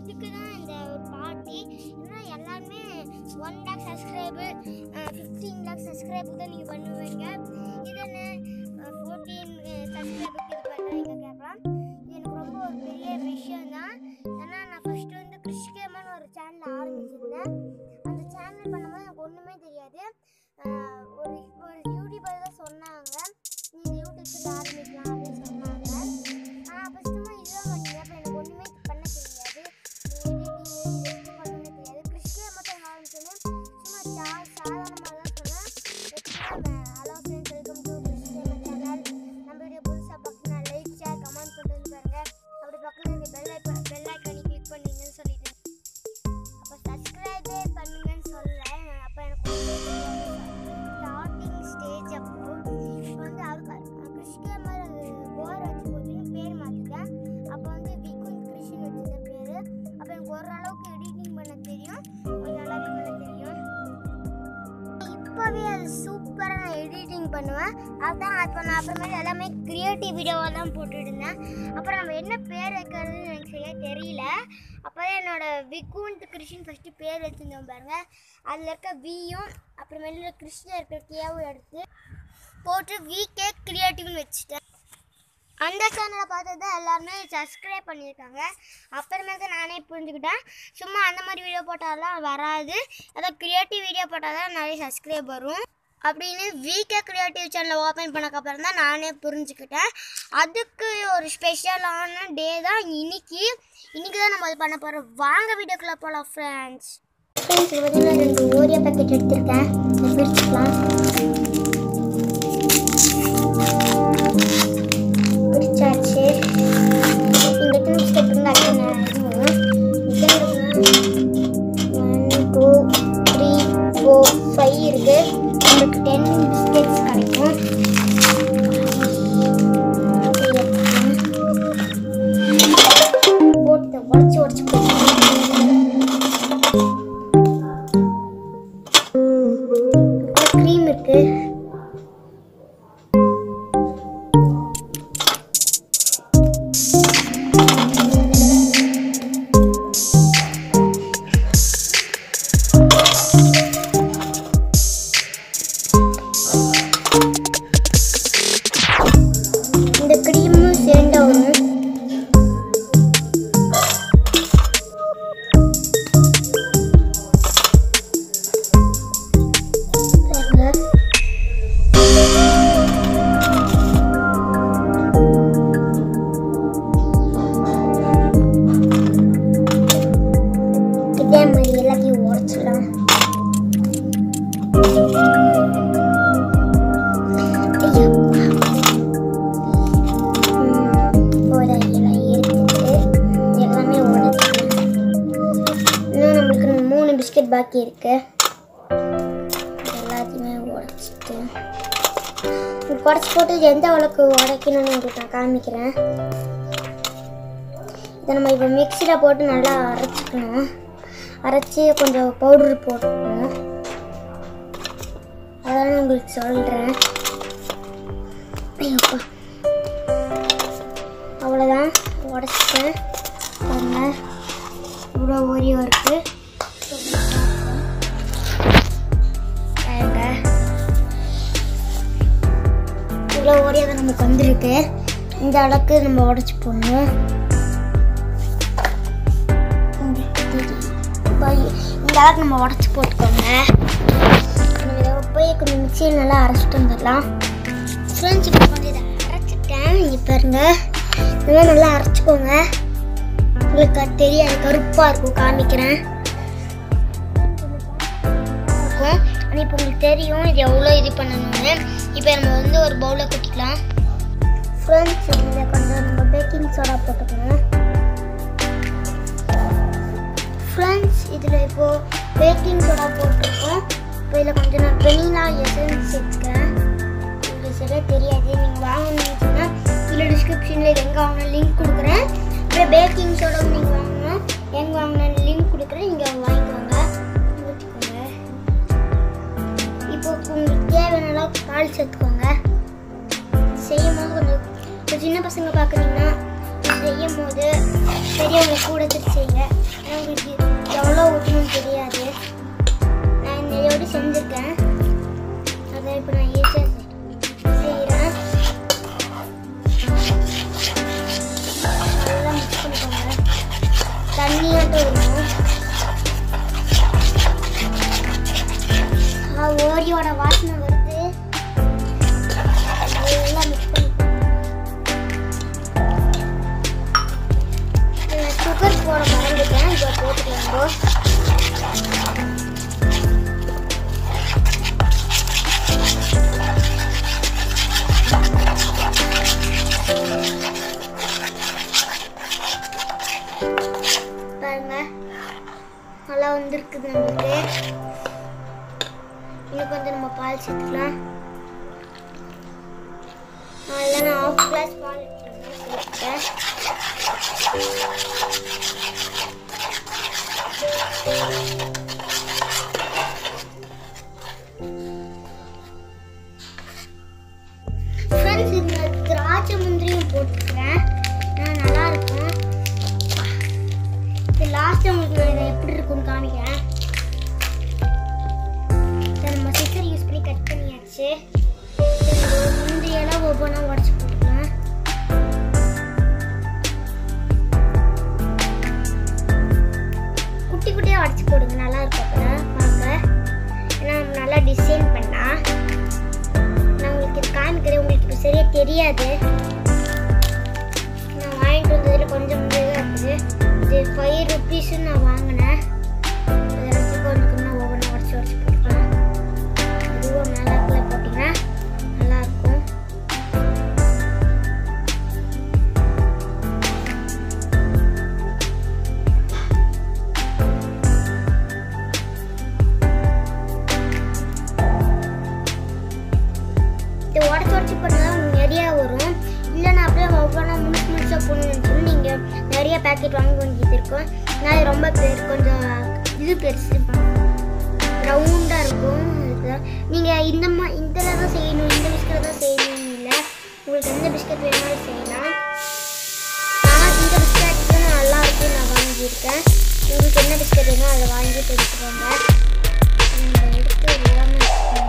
அதுக்கு தான் இந்த ஒரு பார்ட்டி ஏன்னா எல்லாருமே one lakh subscriber fifteen lakh subscriber தான் நீங்கள் பண்ணுவீங்க இது என்ன ஃபோர்டீன் சப்ஸ்கிரைபருக்கு இது பண்ணுறீங்க கேட்கலாம் இது எனக்கு ரொம்ப ஒரு பெரிய விஷயம் தான் ஏன்னா நான் ஃபஸ்ட்டு வந்து கிறிஸ்கேமன் ஒரு சேனல் ஆரம்பிச்சிருந்தேன் அந்த சேனல் பண்ணும்போது எனக்கு ஒன்றுமே தெரியாது அஹ் ஒரு ஒரு யூடியூபர் தான் சொன்னாங்க நீங்கள் யூடியூப் சேனல் ஆரம்பிக்கலாம் அப்படின்னு சொன்னாங்க நான் ஃபஸ்ட்டுமா இதுதான் பண்ணீங்க அப்போ எனக்கு ஒன்றுமே பண்ண தெரியாது எடிட்டிங் இது பண்ணவே தெரியாது கிறிஸ்டியா மட்டும் ஆரம்பிச்சோன்னே சும்மா சா சாதாரணமாக தான் சொன்னேன் ஹலோ ஃப்ரெண்ட்ஸ் வெல்கம் டு கிறிஸ்டியா சேனல் நம்ம வீடியோ புதுசாக பார்க்கணும்னா லைக் ஷேர் கமெண்ட் பண்ணிட்டு வந்து பாருங்க அப்படி பக்கத்தில் இருக்க பெல் ஐக்கான் பெல் ஐக்கானி கிளிக் பண்ணீங்கன்னு சொல்லிட்டு அப்போ சப்ஸ்கிரைபே பண்ணுங்கன்னு சொல்கிறேன் அப்போ எனக்கு ஸ்டார்டிங் ஸ்டேஜ் அப்போ இப்போ வந்து அவருக்கு கிறிஸ்டியமர் போர் வச்சு போச்சுன்னு பேர் மாற்றிட்டேன் அப்போ வந்து விகுந்த் கிருஷ்ணன் வச்சிருந்த பேர் அப்போ எனக்கு ஓரளவுக்கு எடிட்டிங் பண்ண தெரியும் கொஞ்சம் நல்லாவே பண்ண தெரியும் இப்போவே அது சூப்பராக நான் எடிட்டிங் பண்ணுவேன் அதுதான் இப்போ நான் அப்புறமேல எல்லாமே கிரியேட்டிவ் வீடியோவாக தான் போட்டுட்டு இருந்தேன் அப்புறம் நம்ம என்ன பேர் வைக்கிறதுன்னு எனக்கு சரியாக தெரியல அப்போ தான் என்னோட விகுந்த் கிருஷ்ணன் ஃபஸ்ட்டு பேர் வச்சுருந்தோம் பாருங்க அதில் இருக்க வியும் அப்புறமேல கிருஷ்ணன் இருக்கிற கேவும் எடுத்து போட்டு விகே கிரியேட்டிவ்னு வச்சுட்டேன் அந்த சேனலை பார்த்து தான் எல்லாருமே சப்ஸ்கிரைப் பண்ணியிருக்காங்க அப்புறமேட்டு நானே புரிஞ்சுக்கிட்டேன் சும்மா அந்த மாதிரி வீடியோ போட்டாலாம் வராது அதான் கிரியேட்டிவ் வீடியோ போட்டால் தான் நிறைய சப்ஸ்கிரைப் வரும் அப்படின்னு வீக்கே கிரியேட்டிவ் சேனலை ஓப்பன் பண்ணக்கப்புறம் தான் நானே புரிஞ்சுக்கிட்டேன் அதுக்கு ஒரு ஸ்பெஷலான டே தான் இன்னைக்கு இன்னைக்கு தான் நம்ம அது பண்ண போகிறோம் வாங்க வீடியோக்குள்ளே போகலாம் ஃப்ரெண்ட்ஸ் ஃப்ரெண்ட்ஸ் பார்த்தீங்கன்னா ரெண்டு ஓரியோ பேக்கெட் எடுத்திருக்கேன் அதை பிரிச்சுக்கலாம் பிரிச்சாச்சு இங்கே எத்தனை பிஸ்கட் இருந்தால் one two three four five இருக்கு உங்களுக்கு டென் பிஸ்கெட்ஸ் கிடைக்கும் போட்டு உடச்சி உடச்சி க்ரீம் இருக்கு இந்த க்ரீமும் சேர்ந்தா வரும் பாருங்க. இதே மாதிரி எல்லாத்தையும் உடச்சிடலாம் ஐயோ உடையெல்லாம் இருக்குது எல்லாமே உடைச்சிக்கலாம் இன்னும் நம்மளுக்கு மூணு பிஸ்கெட் பாக்கி இருக்கு எல்லாத்தையுமே உடைச்சிட்டு உடச்சி போட்டு எந்த அளவுக்கு உடைக்கணும்னு உங்களுக்கு நான் காமிக்கிறேன் இதை நம்ம இப்போ மிக்சியில் போட்டு நல்லா அரைச்சிக்கணும் அரைச்சி கொஞ்சம் பவுடர் போட்டுக்கணும் அதெல்லாம் உங்களுக்கு சொல்கிறேன் ஐயோப்பா அவ்வளோதான் உடச்சிட்டேன் பாருங்க இவ்வளோ ஓரியோ இருக்கு பாருங்க இவ்வளோ ஓரியோ தான் நமக்கு வந்திருக்கு இந்த அளவுக்கு நம்ம உடச்சி போடணும் இப்போ இந்த அளவுக்கு நம்ம உடச்சி போட்டுக்கோங்க நம்ம இதை போய் கொஞ்சம் மிக்சியில் நல்லா அரைச்சிட்டு வந்துடலாம் ஃப்ரெண்ட்ஸ் இப்போ கொஞ்சம் இதை அரைச்சிட்டேன் இங்கே பாருங்க இதெல்லாம் நல்லா அரைச்சிக்கோங்க உங்களுக்கு அது தெரியாது கருப்பாக இருக்கும் காமிக்கிறேன் இருக்கும் ஆனால் இப்போ உங்களுக்கு தெரியும் இது எவ்வளோ இது பண்ணணும்னு இப்போ நம்ம வந்து ஒரு பவுலில் கொட்டிக்கலாம் ஃப்ரெண்ட்ஸ் இதில் கொஞ்சம் நம்ம பேக்கிங் சோடா போட்டுக்கணும் ஃப்ரெண்ட்ஸ் இதில் இப்போது பேக்கிங் சோடா போட்டிருக்கோம் இப்போ இதில் கொஞ்சம் நான் வெனிலா எசன்ஸ் சேர்த்துக்கிறேன் உங்களுக்கு சரியாக தெரியாது நீங்கள் வாங்கணும்னு சொன்னால் கீழே டிஸ்கிரிப்ஷனில் இது எங்கே வாங்கின லிங்க் கொடுக்குறேன் அப்புறம் பேக்கிங் சோடாவும் நீங்கள் வாங்கணும் எங்கே வாங்கின லிங்க் கொடுக்குறேன் நீங்கள் வாங்கிக்கோங்க ஊற்றிக்கோங்க இப்போ உங்களுக்கு தேவையான அளவுக்கு பால் சேர்த்துக்கோங்க செய்யும் போது கொஞ்சம் இப்போ சின்ன பசங்க பார்க்குறீங்கன்னா செய்யும் போது பெரியவங்க கூட எடுத்து செய்யுங்க ஏன்னா உங்களுக்கு எவ்வளோ ஊற்றணும்னு தெரியாது நான் இந்த இதோடு செஞ்சுருக்கேன் அதை இப்போ நான் ஈஸியாக செய்கிறேன் நல்லா மிக்ஸ் பண்ணிக்கோங்க தண்ணியாட்டம் வரும் ஆ, ஓரியோட வாசனை வருது நல்லா மிக்ஸ் பண்ணி சுகர் போட மறந்துட்டேன் இப்போ போட்டுக்கலாம் பாருங்க நல்லா வந்திருக்குது நம்மளுக்கு இன்னும் கொஞ்சம் நம்ம பால் சேர்த்துக்கலாம் அதில் நான் ஆஃப் கிளாஸ் பால் எடுத்துருக்கேன் ஃப்ரெண்ட்ஸ் இந்த திராட்சை முந்திரியும் போட்டுக்கிறேன் நான் நல்லா இருக்கும் இது லாஸ்ட் உங்களுக்கு நான் இதை எப்படி இருக்கும்னு காமிக்கிறேன் இதை நம்ம சிக்கர் யூஸ் பண்ணி கட் பண்ணியாச்சு இதை இந்த முந்திரியெல்லாம் ஒவ்வொன்றா உடச்சி போட்டுக்கலாம் குட்டி குட்டியாக உடச்சி போடுங்க நல்லா இருக்கும் அப்போ பார்க்க ஏன்னா நம்ம நல்லா டிசைன் பண்ணா நான் உங்களுக்கு இது காமிக்கிறேன் உங்களுக்கு இப்போ சரியாக தெரியாது நான் வாங்கிட்டு வந்ததில் கொஞ்சம் தான் இருக்குது இது ஃபைவ் ருபீஸு நான் வாங்கினேன் அதெல்லாம் கொஞ்சம் கொஞ்சம் ஒவ்வொன்றா உடச்சி உடச்சி போட்டுக்கலாம் இதுவும் மேலே இருக்குள்ள போட்டிங்கன்னா நல்லாயிருக்கும் இது உடச்சி உடச்சி பண்ணால் உங்களுக்கு நிறையா வரும் இல்லைன்னா அப்படியே ஒவ்வொன்றா முழுசு முழுசாக போடணும்னு சொல்லி நீங்கள் நிறைய பேக்கெட் வாங்க வேண்டியது இருக்கும் நான் இது ரொம்ப பெரு கொஞ்சம் இது பெருசு ரவுண்டாக இருக்கும் அதுக்கு நீங்கள் இந்த மா இதில் தான் செய்யணும் இந்த பிஸ்கட் தான் செய்யணும் இல்லை உங்களுக்கு எந்த பிஸ்கட் வேணாலும் செய்யலாம் ஆனால் இந்த பிஸ்கட் தான் நல்லா இருக்கும் நான் வாங்கியிருக்கேன் உங்களுக்கு என்ன பிஸ்கட் வேணும் அதை வாங்கி தெரிஞ்சுக்கோங்க நம்ம எடுத்து எல்லாமே வச்சுக்கணும்.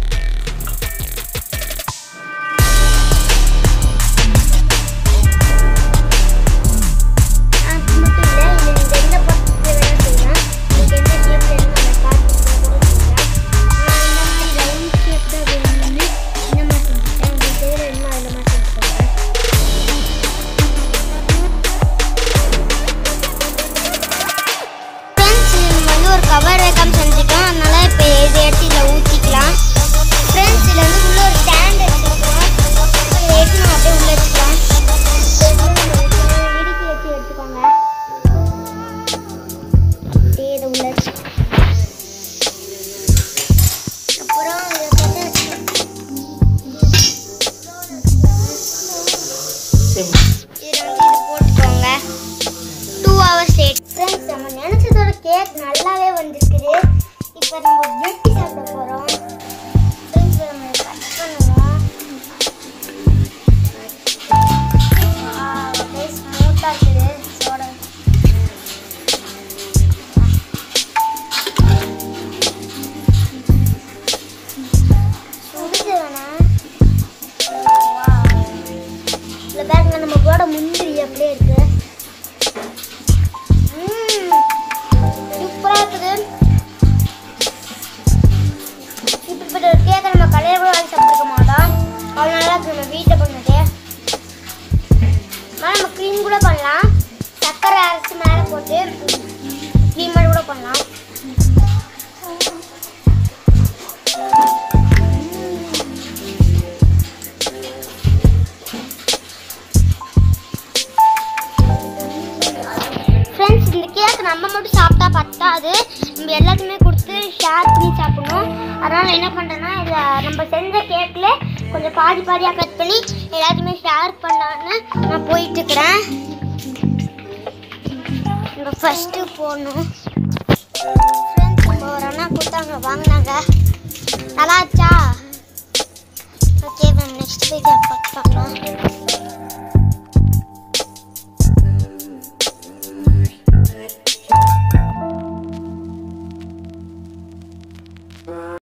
அது மட்டும் இல்லை இது நீங்கள் எந்த பக்கத்தில் வேணால் செய்யலாம் உங்களுக்கு எந்த ஷேப் வேணுமோ அதை பார்த்து கூட செய்யலாம் நான் இந்த மாதிரி ரவுண்ட் ஷேப் தான் வேணும்னு இந்த மாதிரி செஞ்சுட்டேன் உங்களுக்கு எதில் வேணுமோ அதில் மாதிரி செஞ்சுக்கோங்க ஃப்ரெண்ட்ஸ் நம்ம வந்து ஒரு கவர் வைக்காம செஞ்சுட்டோம் அதனால இப்போ இதை எடுத்து இதில் ஊற்றிக்கலாம் ஃப்ரெண்ட்ஸ் இதில் வந்து உள்ள ஒரு ஸ்டாண்ட் வச்சுருக்கோம் இதை எடுத்து நம்ம அப்படியே உள்ள வச்சுக்கலாம் இடுக்கி வச்சு எடுத்துக்கோங்க அப்படியே இதை உள்ள வச்சு அப்புறம் இதை பற்ற வச்சுக்கலாம் இதில் வந்து இது போட்டுக்கோங்க டூ ஹவர்ஸ் லேட் ஃப்ரெண்ட்ஸ் நம்ம நினச்சதோட கேக் நல்லாவே வந்திருக்குது இப்போ நம்ம வெட்டி சாப்பிட போகிறோம் ஃப்ரெண்ட்ஸ் நம்ம இதை கட் பண்ணுவோம் ஸ்மூத்தாக இருக்குது சோடா சுடுது வேணா இல்லை பாருங்க நம்ம போட முந்திரி அப்படியே இருக்கு சூப்பராக இருக்குது இப்படிப்பட்ட ஒரு கேக்கை நம்ம கடையில் கூட வாங்கி சாப்பிட்டுக்க மாட்டோம் அவ்வளோ நல்லா இருக்கு நம்ம வீட்டில் பண்ணது ஆனால் நம்ம க்ரீம் கூட பண்ணலாம் சர்க்கரை அரைச்சி மேலே போட்டு க்ரீம் மாதிரி கூட பண்ணலாம் ஃப்ரெண்ட்ஸ் இந்த கேக் நம்ம மட்டும் சாப்பிட்டா பத்தாது நம்ம எல்லாத்தையுமே கொடுத்து ஷேர் பண்ணி சாப்பிடணும் அதனால் என்ன பண்ணுறேன்னா இதை நம்ம செஞ்ச கேக்கில் கொஞ்சம் பாதி பாதியாக கட் பண்ணி எல்லாத்தையுமே ஷேர் பண்ணலான்னு நான் போயிட்டு இருக்கிறேன் நம்ம ஃபஸ்ட்டு போகணும் ஃப்ரெண்ட்ஸ் நம்ம ஒரு அண்ணா கொடுத்தாங்க வாங்கினாங்க